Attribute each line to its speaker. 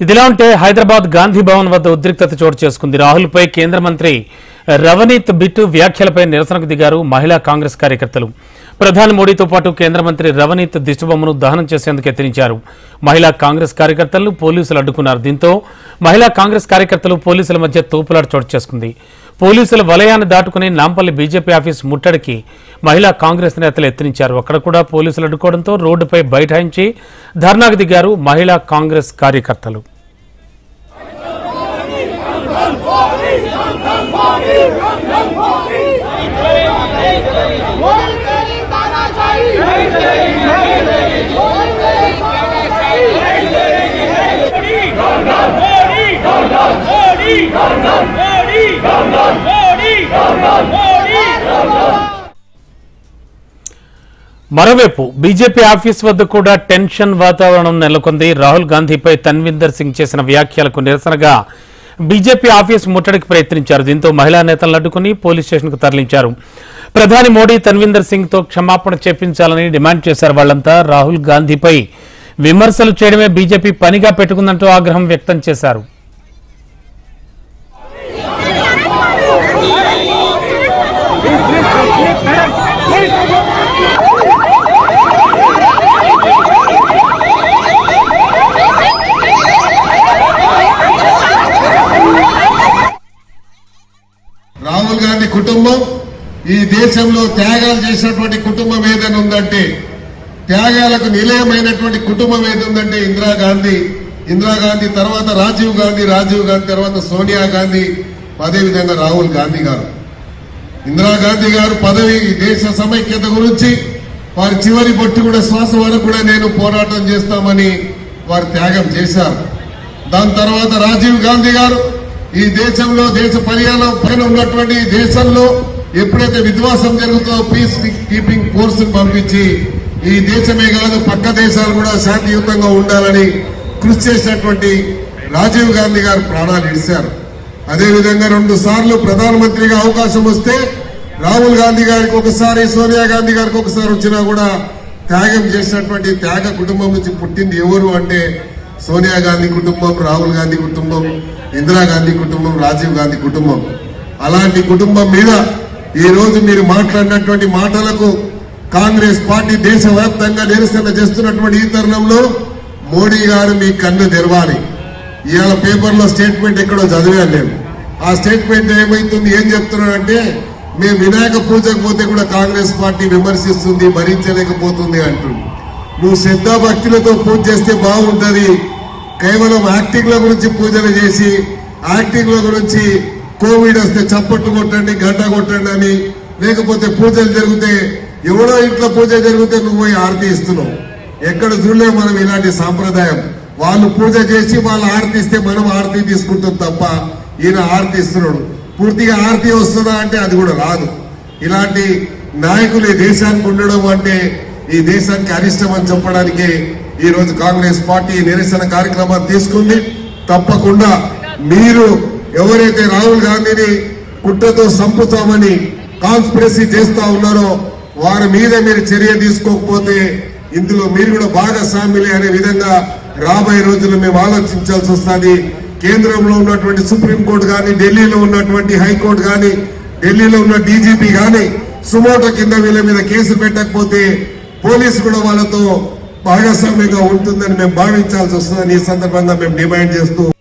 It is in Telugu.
Speaker 1: ఇదిలా ఉంటే హైదరాబాద్ గాంధీ భవన్ వద్ద ఉద్రిక్తత చోటు చేసుకుంది రాహుల్పై కేంద్ర మంత్రి రవనీత్ బిట్టు వ్యాఖ్యలపై నిరసనకు దిగారు మహిళా కాంగ్రెస్ కార్యకర్తలు ప్రధాని మోడీతో పాటు కేంద్ర మంత్రి రవనీత్ దిష్టిబొమ్మను దహనం చేసేందుకు యత్నించారు మహిళా కాంగ్రెస్ కార్యకర్తలు పోలీసులు అడ్డుకున్నారు దీంతో మహిళా కాంగ్రెస్ కార్యకర్తలు పోలీసుల మధ్య తోపులాట చోటు చేసుకుంది పోలీసుల వలయాన్ని దాటుకుని నాంపల్లి బీజేపీ ఆఫీస్ ముట్టడికి మహిళా కాంగ్రెస్ నేతలు యత్నించారు అక్కడ కూడా పోలీసులు అడ్డుకోవడంతో రోడ్డుపై బైఠాయించి ధర్నాకు దిగారు మహిళా కాంగ్రెస్ కార్యకర్తలు
Speaker 2: मोदी तेरी तानाशाही नहीं चलेगी नहीं चलेगी मोदी तेरी तानाशाही नहीं चलेगी
Speaker 3: मोदी मोदी मोदी मोदी मोदी
Speaker 1: మరోవైపు బీజేపీ ఆఫీస్ వద్ద కూడా టెన్షన్ వాతావరణం నెలకొంది రాహుల్ గాంధీపై తన్విందర్ సింగ్ చేసిన వ్యాఖ్యలకు నిరసనగా బీజేపీ ఆఫీస్ ముట్టడికి ప్రయత్నించారు దీంతో మహిళా నేతలను అడ్డుకుని పోలీస్ స్టేషన్కు తరలించారు ప్రధాని మోడీ తన్విందర్ సింగ్ తో క్షమాపణ చెప్పించాలని డిమాండ్ చేశారు వాళ్ళంతా రాహుల్ గాంధీపై విమర్శలు చేయడమే బీజేపీ పనిగా పెట్టుకుందంటూ ఆగ్రహం వ్యక్తం చేశారు
Speaker 4: రాహుల్ గాంధీ కుటుంబం ఈ దేశంలో త్యాగాలు చేసినటువంటి కుటుంబం ఏదైనా ఉందంటే త్యాగాలకు నిలయమైనటువంటి కుటుంబం ఏది ఉందంటే ఇందిరాగాంధీ ఇందిరాగాంధీ తర్వాత రాజీవ్ గాంధీ రాజీవ్ గాంధీ తర్వాత సోనియా గాంధీ అదేవిధంగా రాహుల్ గాంధీ గారు ఇందిరాగాంధీ గారు పదవి ఈ దేశ సమైక్యత గురించి వారి చివరి బొట్టు కూడా శ్వాస వరకు కూడా నేను పోరాటం చేస్తామని వారు త్యాగం చేశారు దాని తర్వాత రాజీవ్ గాంధీ గారు ఈ దేశంలో దేశ పర్యాణం పైన ఉన్నటువంటి ఈ దేశంలో ఎప్పుడైతే విధ్వాసం జరుగుతుందో పీస్ కీపింగ్ ఫోర్స్ పంపించి ఈ దేశమే కాదు పక్క దేశాలు కూడా శాంతియుతంగా ఉండాలని కృషి చేసినటువంటి రాజీవ్ గాంధీ గారు ప్రాణాలు ఇడిశారు అదేవిధంగా రెండు సార్లు ప్రధానమంత్రిగా అవకాశం వస్తే రాహుల్ గాంధీ గారికి ఒకసారి సోనియా గాంధీ గారికి ఒకసారి వచ్చినా కూడా త్యాగం చేసినటువంటి త్యాగ కుటుంబం నుంచి పుట్టింది ఎవరు అంటే సోనియా గాంధీ కుటుంబం రాహుల్ గాంధీ కుటుంబం ఇందిరాగాంధీ కుటుంబం రాజీవ్ గాంధీ కుటుంబం అలాంటి కుటుంబం మీద ఈ రోజు మీరు మాట్లాడినటువంటి మాటలకు కాంగ్రెస్ పార్టీ దేశవ్యాప్తంగా నిరసన చేస్తున్నటువంటి ఈ తరుణంలో మోడీ గారు మీ కన్ను తెరవాలి ఇవాళ పేపర్లో స్టేట్మెంట్ ఎక్కడో చదివాను నేను ఆ స్టేట్మెంట్ ఏమైతుంది ఏం చెప్తున్నాడంటే మేము వినాయక పూజకు పోతే కూడా కాంగ్రెస్ పార్టీ విమర్శిస్తుంది భరించలేకపోతుంది అంటుంది నువ్వు శ్రద్ధ భక్తులతో పూజ చేస్తే బాగుంటది కేవలం యాక్టింగ్ల గురించి పూజలు చేసి యాక్టింగ్ల గురించి కోవిడ్ వస్తే చప్పట్లు కొట్టండి గంట కొట్టండి అని లేకపోతే పూజలు జరిగితే ఎవడో ఇంట్లో పూజ జరిగితే నువ్వు పోయి ఆరతి ఇస్తున్నావు ఎక్కడ చూడలే మనం ఇలాంటి సాంప్రదాయం వాళ్ళు పూజ చేసి వాళ్ళు ఆరతి ఇస్తే మనం ఆరతి తీసుకుంటాం తప్ప ఈయన ఆరతి ఇస్తున్నాడు పూర్తిగా ఆరతి వస్తుందా అంటే అది కూడా రాదు ఇలాంటి నాయకులు ఈ దేశానికి ఉండడం అంటే ఈ దేశానికి అరిష్టం అని చెప్పడానికి ఈ రోజు కాంగ్రెస్ పార్టీ నిరసన కార్యక్రమాన్ని తీసుకుంది తప్పకుండా మీరు ఎవరైతే రాహుల్ గాంధీని కుట్రతో సంపుతామని కాన్స్పిరసీ చేస్తా ఉన్నారో వారి మీద మీరు చర్య తీసుకోకపోతే ఇందులో మీరు కూడా భాగస్వాములే అనే విధంగా రాబోయే రోజుల్లో మేము ఆలోచించాల్సి వస్తుంది కేంద్రంలో ఉన్నటువంటి సుప్రీంకోర్టు కానీ ఢిల్లీలో ఉన్నటువంటి హైకోర్టు కానీ ఢిల్లీలో ఉన్న డీజీపీ కానీ సుమోటో కింద వీళ్ళ మీద కేసు పెట్టకపోతే పోలీసు కూడా వాళ్ళతో భాగస్వామ్యంగా ఉంటుందని మేము భావించాల్సి వస్తుందని ఈ సందర్భంగా మేము డిమాండ్ చేస్తూ